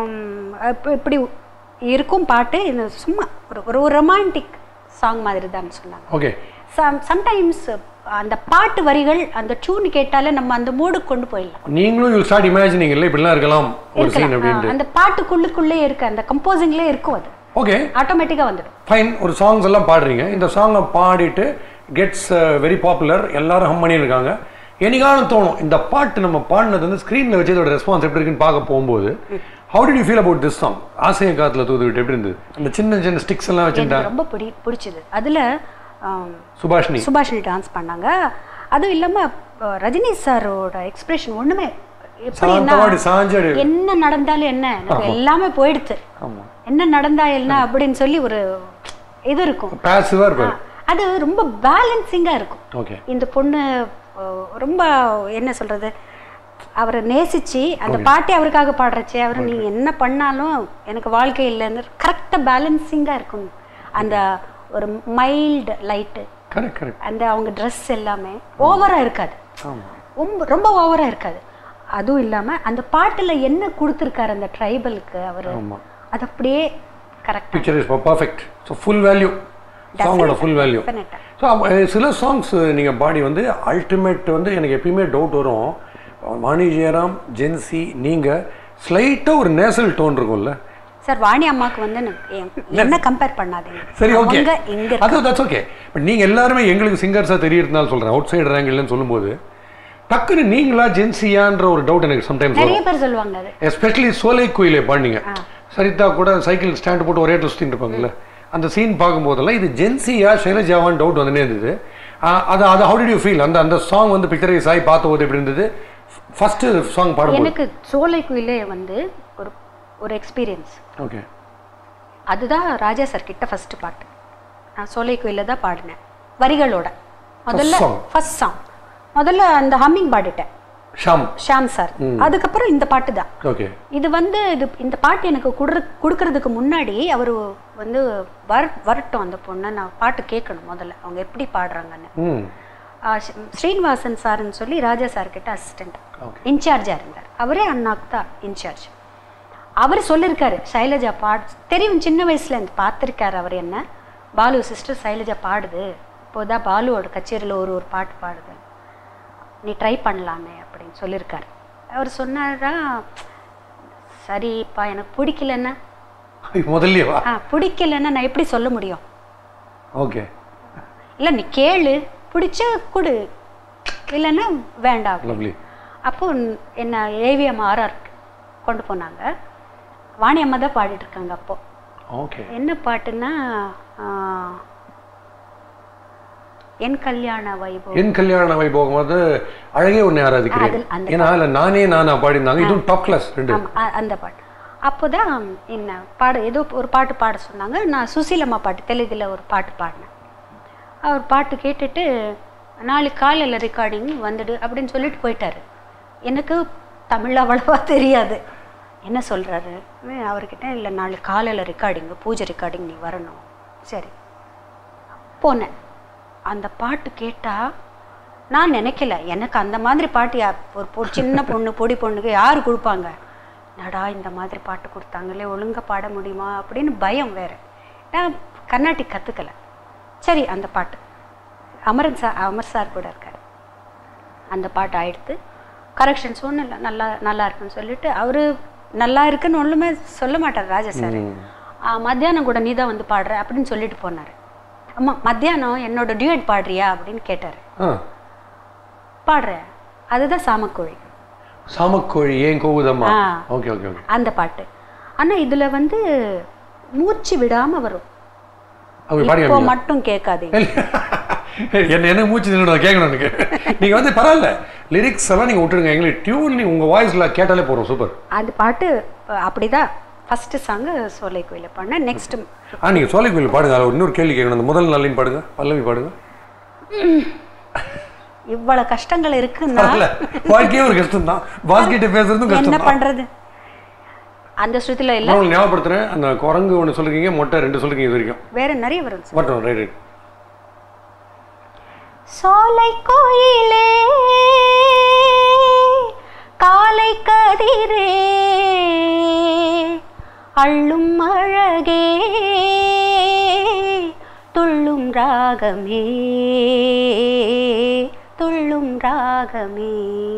இப்படி இருக்கும் பாட்டு இது சும்மா ஒரு ஒரு ஒரு ரொமான்டிக் சாங் மாதிரி தான் சொன்னாங்க ஓகே சம் சம்டைம்ஸ் அந்த பாட்டு வரிகள் அந்த டியூன் கேட்டாலே நம்ம அந்த மூடுக்கு கொண்டு போயிடலாம் நீங்களும் யூ ஸ்டார்ட் இமேஜினிங் இல்லை இப்படிலாம் இருக்கலாம் ஒரு சீன் இருக்கலாம் அப்படின்ட்டு ஆ, அந்த பாட்டுக்குள்ளுக்குள்ளே இருக்கு அந்த கம்போசிங்லேயே இருக்கும் அது ஓகே ஆட்டோமேட்டிக்காக வந்துடும் ஃபைன் ஒரு சாங்ஸ் எல்லாம் பாடுறீங்க இந்த சாங்கை பாடிட்டு கெட்ஸ் வெரி பாப்புலர் எல்லாரும் ஹம் பண்ணியிருக்காங்க என்னைக்காலும் தோணும் இந்த பாட்டு நம்ம பாடினது வந்து ஸ்க்ரீனில் வச்சு இதோட ரெஸ்பான்ஸ் எப்படி இருக்குன்னு பார்க்க போகும்போது how did you feel about this song ஆசைய காத்துல தூதுவிட்டு எப்படி இருந்தது அந்த சின்ன சின்ன ஸ்டிக்ஸ் எல்லாம் வச்சுட்டா எனக்கு ரொம்ப பிடி பிடிச்சது அதில் சுபாஷினி சுபாஷினி டான்ஸ் பண்ணாங்க அதுவும் இல்லாமல் ரஜினி சாரோட எக்ஸ்பிரஷன் ஒன்றுமே எப்படின்னா சாந்தமாடி சாஞ்சு அடி என்ன நடந்தாலும் என்ன எனக்கு எல்லாமே போயிடுது ஆமா என்ன நடந்தா என்ன அப்படின்னு சொல்லி ஒரு இது இருக்கும் பேசிவாக இருப்பார் அது ரொம்ப பேலன்சிங்காக இருக்கும் ஓகே இந்த பொண்ணு அஹ், ரொம்ப என்ன சொல்றது அவரை நேசிச்சு அந்த பாட்டி அவருக்காக பாடுறச்சே அவர் நீங்க என்ன பண்ணாலும் எனக்கு வாழ்க்கை இல்லைன்னு கரெக்டாக பேலன்சிங்காக இருக்கும் அந்த ஒரு மைல்டு லைட்டு கரெக்ட் கரெக்ட் அந்த அவங்க ட்ரெஸ் எல்லாமே ஓவராக இருக்காது ஆமா ரொம்ப ரொம்ப ஓவராக இருக்காது அதுவும் இல்லாமல் அந்த பாட்டில் என்ன கொடுத்துருக்காரு அந்த ட்ரைபலுக்கு அவர் ஆமா அது அப்படியே கரெக்டாக picture is perfect so full value சாங்கோட ஃபுல் வேல்யூ டெஃபினட்டாக ஸோ சில சாங்ஸ் நீங்கள் பாடி வந்து அல்டிமேட் வந்து எனக்கு எப்பயுமே டவுட் வரும் வாணி ஜெயராம் ஜென்சி நீங்கள் ஸ்லைட்டாக ஒரு நேசல் டோன் இருக்கும்ல சார் வாணி அம்மாவுக்கு வந்து எனக்கு- என்- என்ன கம்பேர் பண்ணாதீங்க சரி ஓகே அவங்க இங்க அது தட்ஸ் ஓகே பட் நீங்கள் எல்லாருமே எங்களுக்கு சிங்கர்ஸாக தெரியறதுனால சொல்கிறேன் அவுட் சைடு ஆங்கிள்னு சொல்லும்போது டக்குன்னு நீங்களா ஜென்சியான்ற ஒரு டவுட் எனக்கு சம்டைம்ஸ் வரும் நிறைய பேர் சொல்லுவாங்க அது எஸ்பெஷலி சோலை கோயிலே பாடினீங்க சரிதா கூட சைக்கிள் ஸ்டாண்ட் போட்டு ஒரே இடத்துல சுற்றிட்டு இருப்பாங்கல்ல அந்த சீன் பார்க்கும்போதெல்லாம் இது ஜென்சியா ஷைலஜாவான்னு டவுட் வந்துனே இருந்தது ஆ, அது அது ஹவு டிட் யூ ஃபீல் அந்த அந்த சாங் வந்து பிக்சரைஸ் ஆகி பார்த்தபோது எப்படி இருந்தது ஃபர்ஸ்ட் சாங் பாடும்போது எனக்கு சோலை குயிலே வந்து ஒரு ஒரு எக்ஸ்பீரியன்ஸ் ஓகே அதுதான் ராஜா சார் கிட்ட ஃபர்ஸ்ட் பாட்டு நான் சோலை குயில தான் பாடினேன் வரிகளோட முதல்ல song. ஃபர்ஸ்ட் சாங் முதல்ல அந்த ஹம்மிங் பாடிட்டேன் ஷாம் ஷாம் சார் அதுக்கப்புறம் இந்த பாட்டு தான் ஓகே இது வந்து இது இந்த பாட்டு எனக்கு குடுற கொடுக்கறதுக்கு முன்னாடி அவர் வந்து வர வரட்டும் அந்த பொண்ணை நான் பாட்டு கேட்கணும் முதல்ல அவங்க எப்படி பாடுறாங்கன்னு ம் ஆ, ஷ்- ஸ்ரீனிவாசன் சார்னு சொல்லி ராஜா சார் கிட்ட அசிஸ்டண்ட் ஓகே இன்சார்ஜாக இருந்தார் அவரே அண்ணாக்கு தான் இன்சார்ஜ் அவர் சொல்லியிருக்காரு சைலஜா பாடு தெரியும் சின்ன வயசுல இருந்து பார்த்துருக்காரு அவர் என்ன பாலு சிஸ்டர் சைலஜா பாடுது இப்போதான் பாலுவோட கச்சேரியில் ஒரு ஒரு பாட்டு பாடுது நீ ட்ரை பண்ணலாமே அப்படின்னு சொல்லியிருக்காரு அவர் சொன்னாரா சரிப்பா எனக்கு பிடிக்கலன்னா முதல்லயே வா ஆ பிடிக்கலன்னா நான் எப்படி சொல்ல முடியும் ஓகே இல்லை நீ கேளு பிடிச்சா கொடு இல்லைன்னா வேண்டாம் லவ்லி அப்போ என்ன ஏவிஎம் ஆர்ஆர் கொண்டு போனாங்க வாணி அம்மா தான் பாடிட்டு இருக்காங்க அப்போ ஓகே என்ன பாட்டுன்னா ஆ, என் கல்யாண வைபவம் என் கல்யாண வைபோகம் வந்து அழகே ஒன்று ஆராதிக்கிறேன் அதில் அந்த ஏன்னா அதில் நானே நானா பாடினாங்க இதுவும் டாப் கிளாஸ் ரெண்டு ஆமா அ- அந்த பாட்டு அப்போதான் என்ன பாடு ஏதோ ஒரு பாட்டு பாட சொன்னாங்க நான் சுசீலம்மா பாட்டு தெலுங்குல ஒரு பாட்டு பாடினேன் அவர் பாட்டு கேட்டுட்டு நாளைக்கு காலையில் ரெக்கார்டிங் வந்துடு அப்படின்னு சொல்லிட்டு போயிட்டாரு எனக்கு தமிழ் அவ்வளவா தெரியாது என்ன சொல்கிறாரு அவர்கிட்ட இல்லை நாளைக்கு காலையில் ரெக்கார்டிங்கு பூஜை ரெக்கார்டிங் நீ வரணும் சரி போனேன் அந்த பாட்டு கேட்டால் நான் நினைக்கல எனக்கு அந்த மாதிரி பாட்டு யா- ஒரு பொ- சின்ன பொண்ணு பொடி பொண்ணுக்கு யார் கொடுப்பாங்க நடா இந்த மாதிரி பாட்டு கொடுத்தாங்களே ஒழுங்கா பாட முடியுமா அப்படின்னு பயம் வேற நான் கர்நாடிக் கற்றுக்கல சரி அந்த பாட்டு அமரன் சார் அமர் சார் கூட இருக்கார் அந்த பாட்டு ஆயிடுத்து கரெக்ஷன்ஸ் ஒன்றும் இல்லை நல்லா நல்லா இருக்குன்னு சொல்லிட்டு அவரு நல்லா இருக்குன்னு ஒன்றுமே சொல்ல மாட்டார் ராஜா சார் மத்தியானம் கூட நீ தான் வந்து பாடுற அப்படின்னு சொல்லிட்டு போனார் அம்மா மத்தியானம் என்னோட டியூட் பாடுறியா அப்படின்னு கேட்டார் ஆ பாடுறேன் அதுதான் சாமக்கோழி சாமக்கோழி ஏன் கோவுதம்மா ஆ. ஓகே ஓகே ஓகே அந்த பாட்டு ஆனா இதுல வந்து மூச்சு விடாம வரும் அப்படி பாடி இப்போ மட்டும் கேட்காதீங்க என்ன என்ன மூச்சு நின்று கேட்கணும் எனக்கு நீங்க வந்து பரவாயில்ல லிரிக்ஸ் எல்லாம் நீங்க விட்டுருங்க எங்களுக்கு டியூன் உங்க வாய்ஸ்ல கேட்டாலே போறோம் சூப்பர் அந்த பாட்டு அஹ், அப்படிதான் ஃபர்ஸ்ட் சாங் சோலை கோயில பாடினேன் நெக்ஸ்ட் ஆ நீங்க சோலை கோயில் பாடுங்க அதில் இன்னொரு கேள்வி கேட்கணும் அந்த முதல் நாளின் பாடுங்க பல்லவி பாடுங்க இவ்வளவு கஷ்டங்கள் இருக்குன்னா பரவாயில்ல வாழ்க்கையே ஒரு கஷ்டம் தான் பாஸ் கிட்ட பேசுறதும் என்ன கஷ்டம் தான் பண்றது அந்த ஸ்ருதியில இல்ல நான் உங்களுக்கு ஞாபகப்படுத்துறேன் அந்த குரங்கு ஒன்று சொல்லிருக்கீங்க மொட்டை ரெண்டு சொல்லிருக்கீங்க இது வரைக்கும் வேற நிறைய வரும் சார் மட்டும் ரைட் ரைட் சோலை கோயிலே காலை கதிரே அள்ளும் அழகே துள்ளும் ராகமே துள்ளும் ராகமே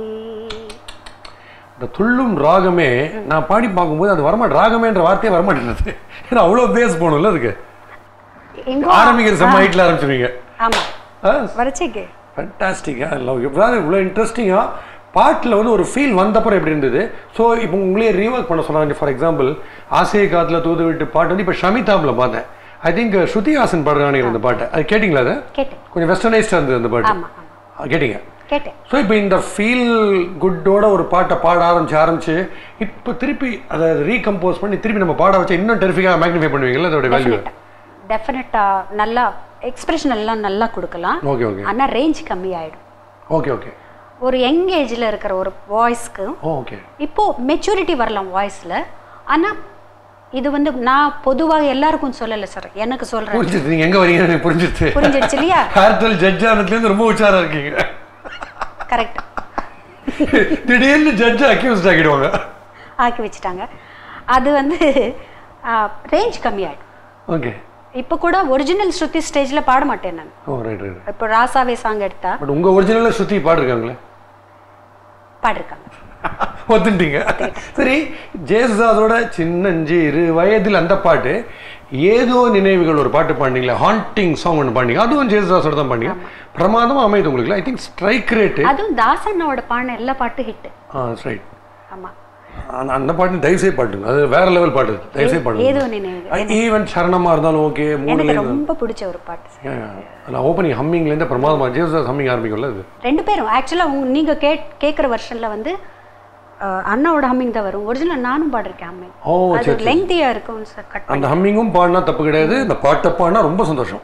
இந்த துள்ளும் ராகமே நான் பாடி பார்க்கும்போது அது வரமாட்டேன் ராகமேன்ற வார்த்தையே வரமாட்டேங்குது ஏன்னா அவ்வளோ பேஸ் போகணும்ல அதுக்கு எங்கோ ஆரம்பிக்கிற செம்ம ஹைட்டில் ஆரம்பிச்சிருவீங்க ஆமா ஆ வரைச்சிக்கு ஃபண்டாஸ்டிக்காக லவ் எவ்வளோ இவ்வளோ இன்ட்ரெஸ்டிங்காக பாட்டில் வந்து ஒரு ஃபீல் வந்தப்பறம் எப்படி இருந்தது ஸோ இப்போ உங்களே ரீவர்க் பண்ண சொன்னாங்க ஃபார் எக்ஸாம்பிள் ஆசையை காத்துல தூது விட்டு பாட்டு வந்து இப்போ ஷமிதாபில் பார்த்தேன் ஐ திங்க் ஸ்ருதி ஹாசன் பாடுறாங்க இந்த பாட்டு அது கேட்டிங்களா அது கேட்டேன் கொஞ்சம் வெஸ்டர்னைஸ்டாக இருந்தது அந்த பாட்டு ஆமா ஆமா ஆ, கேட்டீங்க கேட்டேன் ஸோ இப்போ இந்த ஃபீல் குட்டோட ஒரு பாட்டை பாட ஆரம்பிச்சு ஆரம்பிச்சு இப்போ திருப்பி அதை ரீகம்போஸ் பண்ணி திருப்பி நம்ம பாட வச்சா இன்னும் டெரிஃபிக்காக மேக்னிஃபை பண்ணுவீங்கல்ல அதோட வேல்யூ டெஃபினட்டா நல்லா எக்ஸ்பிரஷன் எல்லாம் நல்லா கொடுக்கலாம் ஓகே ஓகே ஆனா ரேஞ்ச் கம்மி ஆயிடும் ஓகே ஓகே ஒரு யங் ஏஜ்ல இருக்கிற ஒரு வாய்ஸ்க்கு ஓகே இப்போ மெச்சூரிட்டி வரலாம் வாய்ஸ்ல ஆனா இது வந்து நான் பொதுவாக எல்லாருக்கும் சொல்லலை சார் எனக்கு சொல்றேன் புரிஞ்சுது நீங்கள் எங்கே வரீங்கன்னு எனக்கு புரிஞ்சுது புரிஞ்சிடுச்சு இல்லையா ஏர்டெல் ஜட்ஜ் ஆனதுலேருந்து ரொம்ப உச்சாரா இருக்கீங்க கரெக்ட் திடீர்னு ஜட்ஜ் அக்யூஸ்ட் ஆக்கிடுவாங்க ஆக்கி வச்சுட்டாங்க அது வந்து ரேஞ்ச் கம்மியாயிடும் ஓகே இப்போ கூட ஒரிஜினல் ஸ்ருதி ஸ்டேஜ்ல பாட மாட்டேன் நான் ஓ ரைட் ரைட் இப்போ ராசாவே சாங் எடுத்தா பட் உங்க ஒரிஜினலாக சுற்றி பாடிருக்காங்களே பாடிருக்காங்க ஒத்துட்டீங்க சரி ஜேசுதாஸோட சின்னஞ்சிறு வயதில் அந்த பாட்டு ஏதோ நினைவுகள் ஒரு பாட்டு பாடினீங்களா ஹாண்டிங் சாங் ஒன்று பாடினீங்க அதுவும் ஜேசுதாஸோட தான் பாடினீங்க பிரமாதமா அமையுது உங்களுக்கு ஐ திங்க் ஸ்ட்ரைக் ரேட்டு அதுவும் தாசண்ணாவோட பாடின எல்லா பாட்டு ஹிட் ஆ ரைட் ஆமா அந்த அந்த பாட்டு தயவுசெய்து பாடுங்க அது வேற லெவல் பாட்டு அது. தயவுசெய்து பாடுங்க ஏதோ நினைவு ஈவன் சரணமா இருந்தாலும் ஓகே எனக்கு மூணுலேயும் ரொம்ப பிடிச்ச ஒரு பாட்டு sir. நான் ஓப்பனிங் ஹம்மிங்லேருந்து பிரமாதமா ஜேசுதாஸ் ஹம்மிங் ஆரம்பிக்கும்ல அது ரெண்டு பேரும் ஆக்சுவலாக உங்க நீங்க கேட் கேட்குற வருஷன்ல வந்து அஹ், அண்ணாவோட ஹம்மிங் தான் வரும் ஒரிஜினல் நானும் பாடிருக்கேன் ஹம்மிங் ஓ அது லெங்க்தியா இருக்கும் சார் கட் அந்த ஹம்மிங்கும் பாடினா தப்பு கிடையாது இந்த பாட்டை பாடினா ரொம்ப சந்தோஷம்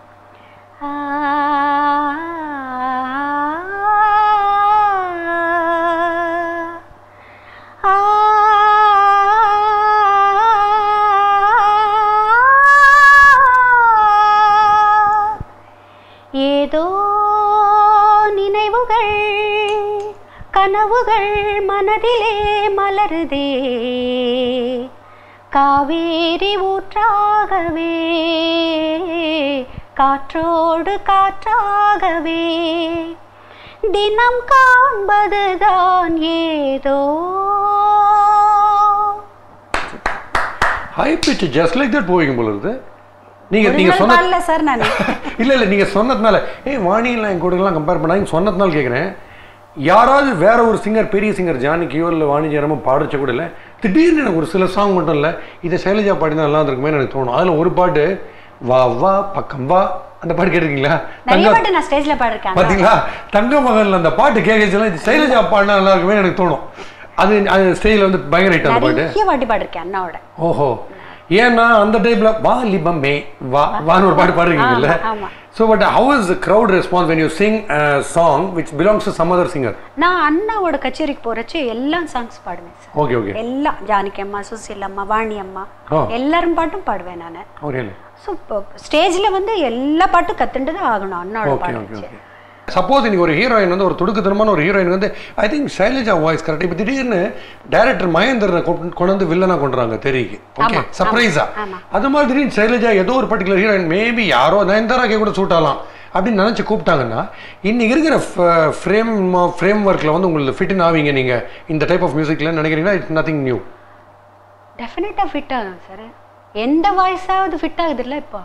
ஏதோ நினைவுகள் கனவுகள் மனதிலே மலருதே காவேரி ஊற்றாகவே காற்றோடு காற்றாகவே தினம் காண்பதுதான் ஏதோ high pitch just like that போவீங்க போல இருக்குது நீங்க நீங்க சொன்ன இல்ல சார் நான் இல்ல இல்ல நீங்க சொன்னதுனால ஏய் வாணியெல்லாம் என் கூடலாம் கம்பேர் பண்ணாங்க சொன்னதுனால கேட்குறேன் யாராவது வேற ஒரு சிங்கர் பெரிய சிங்கர் ஜானகியோ இல்லை வாணி ஜெயராமோ பாடிச்ச கூட இல்லை திடீர்னு எனக்கு ஒரு சில சாங் மட்டும் இல்லை இதை சைலஜா பாடினா நல்லா இருந்திருக்குமே எனக்கு தோணும் அதில் ஒரு பாட்டு வா வா பக்கம் வா அந்த பாட்டு கேட்டிருக்கீங்களா நிறைய பாட்டு நான் ஸ்டேஜ்ல பாடிருக்கேன் பாத்தீங்களா தங்க மகன்ல அந்த பாட்டு கேட்கறதுல இது சைலஜா பாடினா நல்லா இருக்குமே எனக்கு தோணும் அது அது ஸ்டேஜில் வந்து பயங்கர ஹிட் அந்த பாட்டு நிறைய வாட்டி பாடிருக்கேன் அண்ணாவோட ஓஹோ ஏன்னா அந்த டைப்ல வா லிபமே வா வான்னு ஒரு பாட்டு பாடுறீங்கல்ல ஆமா, ஆமா. So but how is crowd response when you sing song which belongs to some other singer நான் அண்ணாவோட கச்சேரிக்கு போறச்சு எல்லா சாங்ஸ் பாடுவேன் சார் ஓகே ஓகே எல்லாம் ஜானகி அம்மா சுசில் அம்மா வாணி அம்மா ஓ. எல்லாரும் பாட்டும் பாடுவேன் நான் ஓகே ஸோ ஸ்டேஜில் வந்து எல்லா பாட்டும் கத்துட்டு தான் ஆகணும் அண்ணாவோட ஓகே பாட்டு ஓகே வச்சு ஓகே சப்போஸ் இன்னைக்கு ஒரு ஹீரோயின் வந்து ஒரு துடுக்குத்தனமான ஒரு ஹீரோயின் வந்து I think Sailaja voice correct இப்போ திடீர்னு டைரக்டர் மகேந்திரனை கொண்டு கொண்டு வந்து வில்லனா கொண்டுறாங்க தெரியுக்கு ஓகே ஆமா, சர்ப்ரைஸா ஆமா. அது மாதிரி திடீர்னு சைலஜா ஏதோ ஒரு பர்டிகுலர் ஹீரோயின் மேபி யாரோ நயன்தாராக்கே கூட சூட் ஆகலாம் அப்படின்னு நினச்சி கூப்பிட்டாங்கன்னா இன்னைக்கு இருக்கிற ஃப்ரேம் ஃப்ரேம் ஒர்க்கில் வந்து உங்களுக்கு ஃபிட்டின் ஆவீங்க நீங்கள் இந்த டைப் ஆஃப் மியூசிக்கில் நினைக்கிறீங்கன்னா இட்ஸ் நத்திங் நியூ டெஃபினட்டாக ஃபிட் ஆகும் சார் எந்த வாய்ஸாவது ஃபிட் ஆகுது இல்லை இப்போ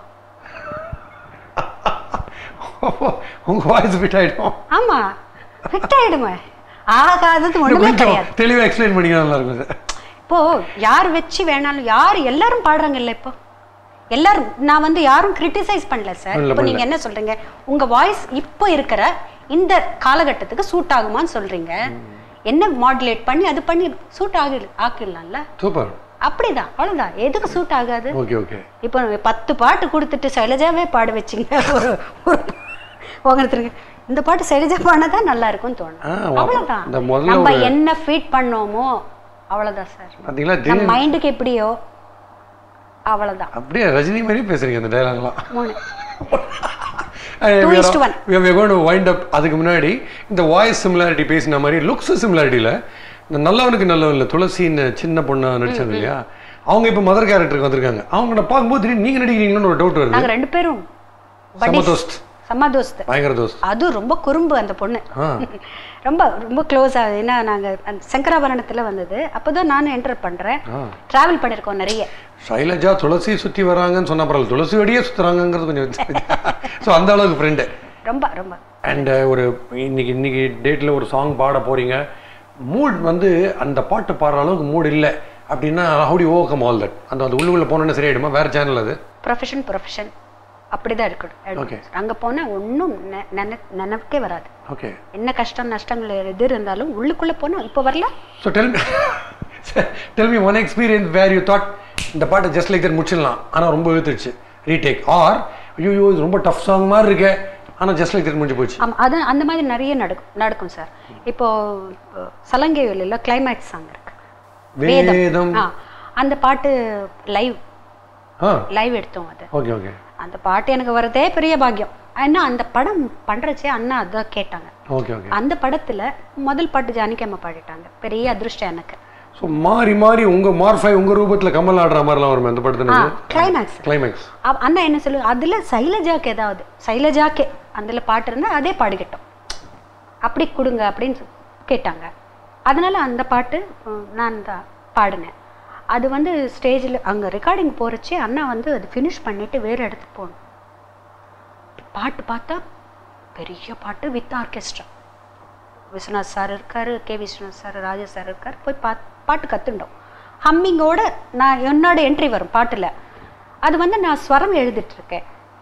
உங்கள் வாய்ஸ் ஃபிட் ஆகிடும் ஆமா ஃபிட் ஆயிடுமே ஆகாதது ஒண்ணுமே கொஞ்சம் கிடையாது தெளிவாக எக்ஸ்பிளைன் பண்ணிக்க நல்லா இருக்கும் சார் இப்போ யார் வச்சு வேணாலும் யார் எல்லாரும் பாடுறாங்கல்ல இப்போ எல்லாரும் நான் வந்து யாரும் கிரிட்டிசைஸ் பண்ணல சார் பண்ணல, இப்போ நீங்க என்ன சொல்றீங்க உங்க வாய்ஸ் இப்போ இருக்கிற இந்த காலகட்டத்துக்கு சூட் ஆகுமான்னு சொல்றீங்க என்ன மாடுலேட் பண்ணி அது பண்ணி சூட் ஆகி ஆக்கிடலாம்ல சூப்பர் அப்படிதான் அவ்வளவுதான் எதுக்கு சூட் ஆகாது ஓகே ஓகே இப்போ பத்து பாட்டு கொடுத்துட்டு சைலஜாவே பாட வச்சிங்க ஒரு ஒரு ஒருத்தருக்கு இந்த பாட்டு சைலஜா பாடினா நல்லா இருக்கும்னு தோணும் ஆ, வா- அவ்வளவுதான் இந்த முதல்ல நம்ம ஒரு- என்ன ஃபீட் பண்ணோமோ அவ்வளவுதான் சார் பார்த்தீங்களா நம்ம திடீர்னு மைண்டுக்கு எப்படியோ அவ்வளவுதான் அப்படியே ரஜினி மாதிரி பேசுறீங்க அந்த டைலாக்லாம் மூணு Two is to one. Wind up அதுக்கு முன்னாடி இந்த வாய்ஸ் சிமிலாரிட்டி பேசின மாதிரி லுக்ஸ் சிமிலாரிட்டியில் இந்த நல்லவனுக்கு நல்லவன் இல்லை துளசின்னு சின்ன பொண்ணா நடிச்சாங்க இல்லையா அவங்க இப்போ மதர் கேரக்டருக்கு வந்திருக்காங்க அவங்க நான் பார்க்கும்போது திடீர்னு நீங்கள் நடிக்கிறீங்களோன்னு ஒரு டவுட் வருது நாங்க ரெண்டு பேரும் செம்ம buddies. தோஸ்த் செம்ம தோஸ்து பயங்கர தோஸ்த் அதுவும் ரொம்ப குறும்பு அந்த பொண்ணு ஆ ரொம்ப ரொம்ப க்ளோஸாக ஏன்னா நாங்கள் அந்த சங்கராபரணத்தில் வந்தது அப்போ தான் நானும் என்டர் பண்ணுறேன் ஆ ட்ராவல் பண்ணியிருக்கோம் நிறைய சைலஜா துளசி சுற்றி வராங்கன்னு சொன்னா பரவாயில்ல துளசி வழியே சுற்றுறாங்கங்கிறது கொஞ்சம் ஸோ அந்த அளவுக்கு ஃப்ரெண்டு ரொம்ப ரொம்ப அண்ட் ஒரு இன்னைக்கு இன்னைக்கு டேட்டில் ஒரு சாங் பாட போறீங்க மூட் வந்து அந்த பாட்டு பாடுற அளவுக்கு மூட் இல்லை அப்படின்னா how did overcome all that அந்த அது உள்ளுக்குள்ள போனோன்னே சரியாயிடுமா வேற சேனல் அது ப்ரொஃபஷன் ப்ரொஃபஷன் அப்படி தான் இருக்கணும் Okay. அங்கே போனால் ஒன்றும் நினை நினைக்கே வராது ஓகே என்ன கஷ்டம் நஷ்டங்கள் எது இருந்தாலும் உள்ளுக்குள்ளே போனால் இப்போ வரல so tell tell me one experience where you thought இந்த பாட்டை ஜஸ்ட் லைக் தட் முடிச்சிடலாம் ஆனால் ரொம்ப இழுத்துருச்சு ரீடேக் ஆர் ஐயோ இது ரொம்ப டஃப் சாங் மாதிரி இருக்கே ஆனால் ஜஸ்ட் லைக் தட் முடிஞ்சு போச்சு ஆமாம் அது அந்த மாதிரி நிறைய நடக்கும் நடக்கும் சார் இப்போ அஹ், சலங்கை வெளியில் கிளைமேக்ஸ் சாங் இருக்கு வேதம் ஆ அந்த பாட்டு லைவ் ஆ லைவ் எடுத்தோம் அது ஓகே ஓகே அந்த பாட்டு எனக்கு வரதே பெரிய பாக்கியம் ஏன்னா அந்த படம் பண்றச்சே அண்ணா அதான் கேட்டாங்க ஓகே ஓகே அந்த படத்துல முதல் பாட்டு ஜானகி அம்மா பாடிட்டாங்க பெரிய அதிர்ஷ்டம் எனக்கு ஸோ மாறி மாறி உங்க மார்ஃபை உங்க ரூபத்துல கமல் ஆடுற மாதிரிலாம் வருமே அந்த ஆ படத்துல கிளைமேக்ஸ் கிளைமேக்ஸ் அண்ணா என்ன சொல்லு அதுல சைலஜாக்கு ஏதாவது சைலஜாக்கே அதுல பாட்டு இருந்தா அதே பாடிக்கிட்டோம் அப்படி கொடுங்க அப்படின்னு சொ- கேட்டாங்க அதனால அந்த பாட்டு உம், நான் தான் பாடினேன் அது வந்து ஸ்டேஜில் அங்கே ரெக்கார்டிங் போகிறச்சே அண்ணா வந்து அது ஃபினிஷ் பண்ணிட்டு வேறு இடத்துக்கு போகணும் பாட்டு பார்த்தா பெரிய பாட்டு வித் ஆர்கெஸ்ட்ரா விஸ்வநாத் சார் இருக்காரு கே விஸ்வநாத் சார் ராஜா சார் இருக்கார் போய் பா பாட்டு கற்றுண்டோம் ஹம்மிங்கோட நான் என்னோட என்ட்ரி வரும் பாட்டில் அது வந்து நான் ஸ்வரம் எழுதிட்டுருக்கேன்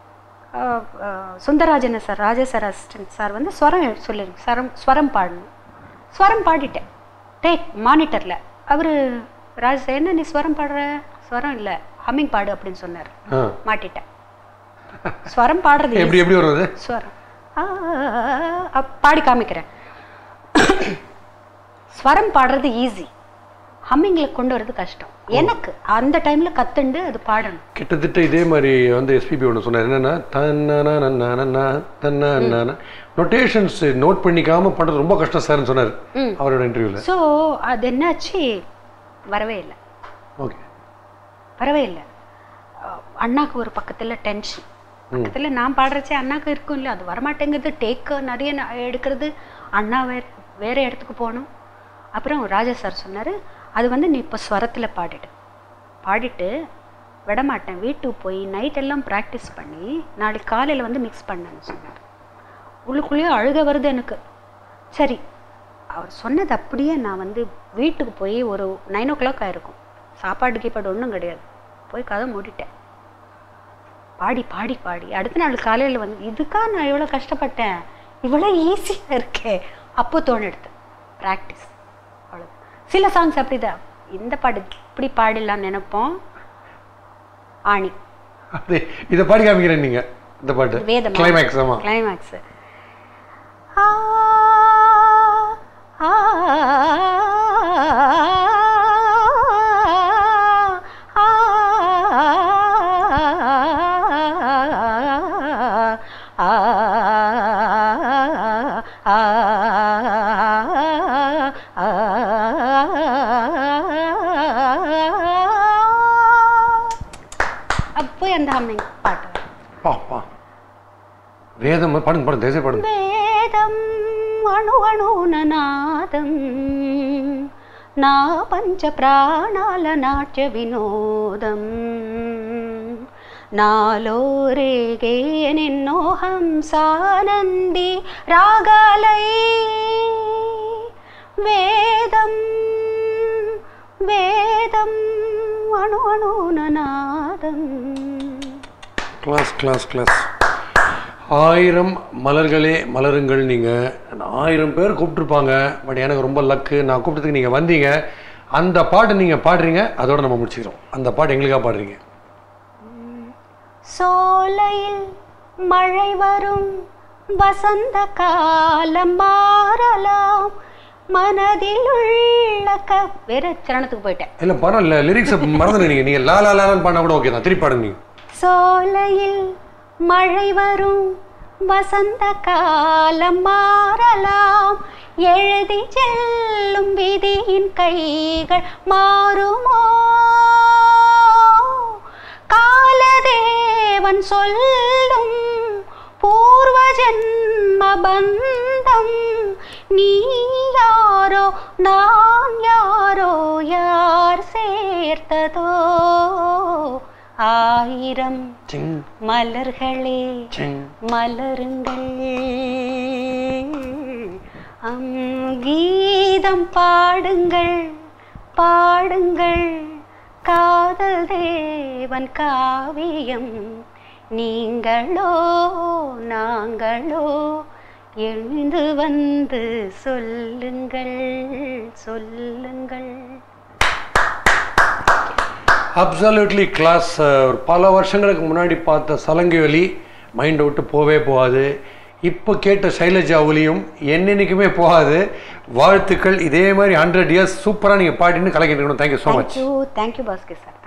Sundararajan sir Raja sir assistant sir வந்து ஸ்வரம் எழு- சொல்லிருக்கு ஸ்வரம் ஸ்வரம் பாடணும் ஸ்வரம் பாடிட்டேன் டேக் மானிட்டரில் அவர் ராஜா சார் என்ன நீ ஸ்வரம் பாடுற ஸ்வரம் இல்லை ஹம்மிங் பாடு அப்படின்னு சொன்னார் ஆ மாட்டிட்டேன் ஸ்வரம் பாடுறது எப்படி எப்படி வரும் அது ஸ்வரம் ஆ, ஆ, பாடி காமிக்கிறேன் ஸ்வரம் பாடுறது ஈஸி ஹம்மிங்கில் கொண்டு வர்றது கஷ்டம் எனக்கு அந்த டைமில் கத்துண்டு அது பாடணும் கிட்டத்தட்ட இதே மாதிரி வந்து எஸ்பிபி ஒன்று சொன்னார் என்னன்னா தன்னா தன்னா நொட்டேஷன்ஸ் நோட் பண்ணிக்காம பண்றது ரொம்ப கஷ்டம் சார்னு சொன்னார் அவரோட இன்டர்வியூவில் ஸோ அது என்னாச்சு வரவே இல்லை ஓகே வரவே இல்லை அஹ் அண்ணாக்கு ஒரு பக்கத்தில் டென்ஷன் பக்கத்தில் நான் பாடுறச்சே அண்ணாக்கு இருக்கும் இல்லை அது வரமாட்டேங்குது டேக்கு நிறைய ந- எடுக்கிறது அண்ணா வேற வேற இடத்துக்கு போகணும் அப்புறம் ராஜா சார் சொன்னார் அது வந்து நீ இப்போ ஸ்வரத்தில் பாடிடு பாடிட்டு விடமாட்டேன் வீட்டுக்கு போய் நைட் எல்லாம் ப்ராக்டிஸ் பண்ணி நாளைக்கு காலையில் வந்து மிக்ஸ் பண்ணேன்னு சொன்னார் உள்ளுக்குள்ளேயே அழுக வருது எனக்கு சரி அவர் சொன்னது அப்படியே நான் வந்து வீட்டுக்கு போய் ஒரு நைன் ஓ கிளாக் ஆயிருக்கும் சாப்பாடு கீப்பாடு ஒன்றும் கிடையாது போய் கதை மூடிட்டேன் பாடி பாடி பாடி அடுத்த நாள் காலையில் வந்து இதுக்கா நான் இவ்வளோ கஷ்டப்பட்டேன் இவ்வளோ ஈஸியாக இருக்கே அப்போ தோணெடுத்து ப்ராக்டிஸ் அவ்வளோ சில சாங்ஸ் அப்படிதான் இந்த பாடு இப்படி பாடிடலாம்னு நினைப்போம் ஆணி அது இதை பாடி காமிக்கிறேன் நீங்க இந்த பாட்டு வேதம் கிளைமேக்ஸ் ஆமா கிளைமேக்ஸ் அப்போ அந்த ஹம்மிங் பாட்டு வரும். பா பா வேதம் பாடுங்க பாடுங்க தேசிய பாடுங்க వేదం అణు అణుననాదం నా పంచ ప్రాణాల నాట్య వినోదం నాలో రేగే నిన్నో హంసానంది రాగాలై వేదం వేదం అణు అణుననాదం கிளாஸ் கிளாஸ் கிளாஸ் ஆயிரம் மலர்களே மலருங்கள் நீங்கள் ஆயிரம் பேர் கூப்பிட்டுருப்பாங்க பட் எனக்கு ரொம்ப லக்கு நான் கூப்பிட்டதுக்கு நீங்கள் வந்தீங்க அந்த பாட்டை நீங்கள் பாடுறீங்க அதோட நம்ம முடிச்சுக்கிறோம் அந்த பாட்டு எங்களுக்காக பாடுறீங்க சோலையில் மழை வரும் வசந்த காலம் மாறலாம் மனதில் உள்ள க வேற சரணத்துக்கு போயிட்டேன் இல்லை பரவாயில்ல லிரிக்ஸை மறந்துடு நீங்கள் நீங்கள் லா லா லான்னு பாடினா கூட ஓகே தான் திருப்பி பாடுங்க நீங்கள் சோலையில் மழை வரும் வசந்த காலம் மாறலாம் எழுதி செல்லும் விதியின் கைகள் மாறுமோ காலதேவன் சொல்லும் பூர்வ ஜென்ம பந்தம் நீ யாரோ நான் யாரோ யார் சேர்த்ததோ ஆயிரம் சிங் மலர்களே சிங் மலருங்கள் அம் கீதம் பாடுங்கள் பாடுங்கள் காதல் தேவன் காவியம் நீங்களோ நாங்களோ எழுந்து வந்து சொல்லுங்கள் சொல்லுங்கள் அப்சல்யூட்லி கிளாஸ் ஒரு பல வருஷங்களுக்கு முன்னாடி பார்த்த சலங்கை ஒலி மைண்டை விட்டு போவே போகாது இப்போ கேட்ட சைலஜா ஒலியும் என்னென்னைக்குமே போகாது வாழ்த்துக்கள் இதே மாதிரி ஹண்ட்ரட் இயர்ஸ் சூப்பராக நீங்கள் பாடின்னு கலக்கிட்டு இருக்கணும் thank you so much thank you thank you Bhaskar sir